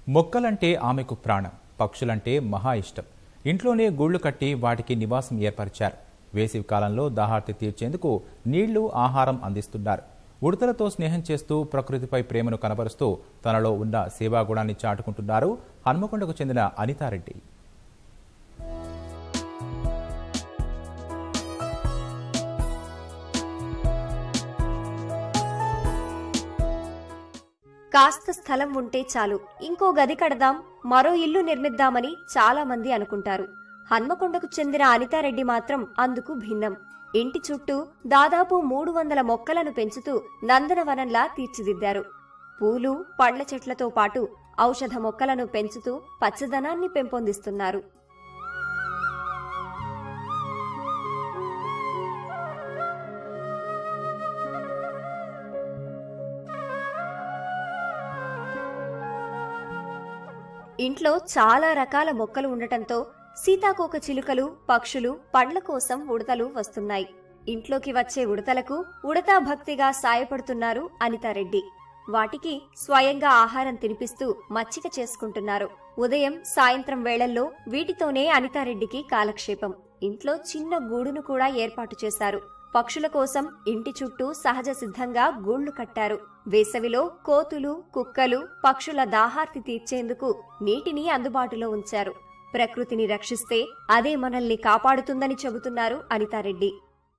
మొక్కలంటే ఆమెకు ప్రాణం పక్షులంటే మహా ఇష్టం ఇంట్లోనే గూళ్లు కట్టి వాటికి నివాసం ఏర్పరిచారు వేసవి కాలంలో దాహార్తి తీర్చేందుకు నీళ్లు ఆహారం అందిస్తున్నారు ఉడతలతో స్నేహం చేస్తూ ప్రకృతిపై ప్రేమను కనబరుస్తూ తనలో ఉన్న సేవాగుణాన్ని చాటుకుంటున్నారు హన్మకొండకు చెందిన అనితారెడ్డి కాస్త స్థలం ఉంటే చాలు ఇంకో గది కడదాం మరో ఇల్లు నిర్మిద్దామని చాలా మంది అనుకుంటారు హన్మకొండకు చెందిన అనితారెడ్డి మాత్రం అందుకు భిన్నం ఇంటి చుట్టూ దాదాపు మూడు వందల మొక్కలను పెంచుతూ నందనవనంలా తీర్చిదిద్దారు పూలు పండ్ల చెట్లతో పాటు ఔషధ మొక్కలను పెంచుతూ పచ్చదనాన్ని పెంపొందిస్తున్నారు ఇంట్లో చాలా రకాల మొక్కలు ఉండటంతో సీతాకోక చిలుకలు పక్షులు పండ్ల కోసం ఉడతలు వస్తున్నాయి ఇంట్లోకి వచ్చే ఉడతలకు ఉడతా భక్తిగా సాయపడుతున్నారు అనితారెడ్డి వాటికి స్వయంగా ఆహారం తినిపిస్తూ మచ్చిక చేసుకుంటున్నారు ఉదయం సాయంత్రం వేళల్లో వీటితోనే అనితారెడ్డికి కాలక్షేపం ఇంట్లో చిన్న గూడును కూడా ఏర్పాటు చేశారు పక్షుల కోసం ఇంటి చుట్టూ సహజ సిద్ధంగా గూళ్లు కట్టారు వేసవిలో కోతులు కుక్కలు పక్షుల దాహార్తి తీర్చేందుకు నీటిని అందుబాటులో ఉంచారు ప్రకృతిని రక్షిస్తే అదే మనల్ని కాపాడుతుందని చెబుతున్నారు అనితారెడ్డి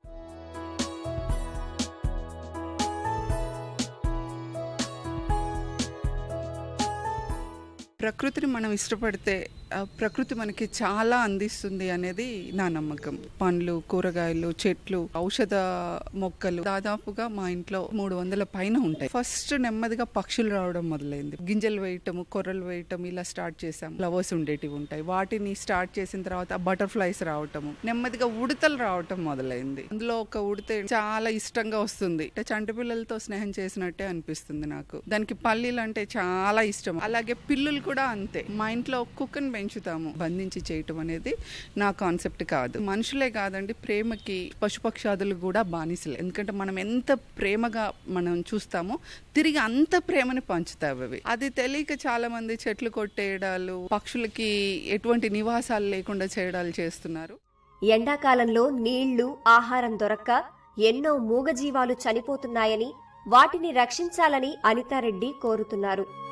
ప్రకృతిని మనం ఇష్టపడితే ఆ ప్రకృతి మనకి చాలా అందిస్తుంది అనేది నా నమ్మకం పండ్లు కూరగాయలు చెట్లు ఔషధ మొక్కలు దాదాపుగా మా ఇంట్లో మూడు వందల పైన ఉంటాయి ఫస్ట్ నెమ్మదిగా పక్షులు రావడం మొదలైంది గింజలు వేయటము కొర్రలు వేయటం ఇలా స్టార్ట్ చేసాం ఫ్లవర్స్ ఉండేటివి ఉంటాయి వాటిని స్టార్ట్ చేసిన తర్వాత బటర్ఫ్లైస్ రావటము నెమ్మదిగా ఉడతలు రావటం మొదలైంది అందులో ఒక ఉడితే చాలా ఇష్టంగా వస్తుంది అంటే చంటి పిల్లలతో స్నేహం చేసినట్టే అనిపిస్తుంది నాకు దానికి పల్లీలు అంటే చాలా ఇష్టం అలాగే పిల్లులు కూడా అంతే మా ఇంట్లో కుక్కను పెంచుతాము బంధించి చేయటం అనేది నా కాన్సెప్ట్ కాదు మనుషులే కాదండి ప్రేమకి పశుపక్షాదులు కూడా బానిసలే ఎందుకంటే మనం ఎంత ప్రేమగా మనం చూస్తామో తిరిగి అంత ప్రేమని పంచుతావు అవి అది తెలియక చాలా మంది చెట్లు కొట్టేయడాలు పక్షులకి ఎటువంటి నివాసాలు లేకుండా చేయడాలు చేస్తున్నారు ఎండాకాలంలో నీళ్లు ఆహారం దొరక్క ఎన్నో మూగజీవాలు చనిపోతున్నాయని వాటిని రక్షించాలని అనితారెడ్డి కోరుతున్నారు